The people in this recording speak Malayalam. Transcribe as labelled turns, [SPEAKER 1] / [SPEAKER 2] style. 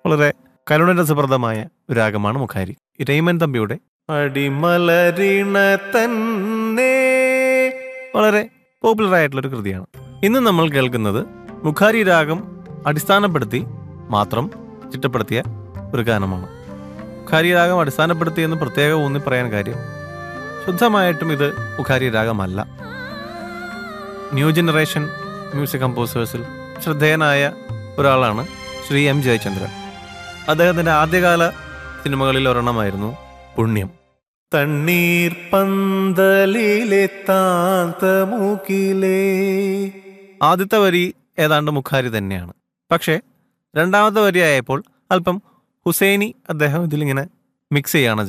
[SPEAKER 1] വളരെ കരുണരസപ്രദമായ ഒരു രാഗമാണ് മുഖാരി രൈമൻ തമ്പിയുടെ അടിമലരിണ തന്നെ വളരെ പോപ്പുലർ ആയിട്ടുള്ള ഒരു കൃതിയാണ് ഇന്ന് നമ്മൾ കേൾക്കുന്നത് മുഖാരി രാഗം അടിസ്ഥാനപ്പെടുത്തി മാത്രം ചിട്ടപ്പെടുത്തിയ ഒരു ഗാനമാണ് മുഖാരി രാഗം അടിസ്ഥാനപ്പെടുത്തി എന്ന് പ്രത്യേകം ഊന്നി പറയാൻ കാര്യം ശുദ്ധമായിട്ടും ഇത് മുഖാരി രാഗമല്ല ന്യൂ ജനറേഷൻ മ്യൂസിക് കമ്പോസേഴ്സിൽ ശ്രദ്ധേയനായ ഒരാളാണ് ശ്രീ എം ജയചന്ദ്രൻ അദ്ദേഹത്തിൻ്റെ ആദ്യകാല സിനിമകളിൽ ഒരെണ്ണമായിരുന്നു പുണ്യം തണ്ണീർ പന്തലിലെ താന്തമൂക്കിലേ ആദ്യത്തെ വരി ഏതാണ്ട് മുഖാരി തന്നെയാണ് പക്ഷേ രണ്ടാമത്തെ വരി ആയപ്പോൾ അല്പം ഹുസൈനി അദ്ദേഹം ഇതിലിങ്ങനെ മിക്സ് ചെയ്യാണ്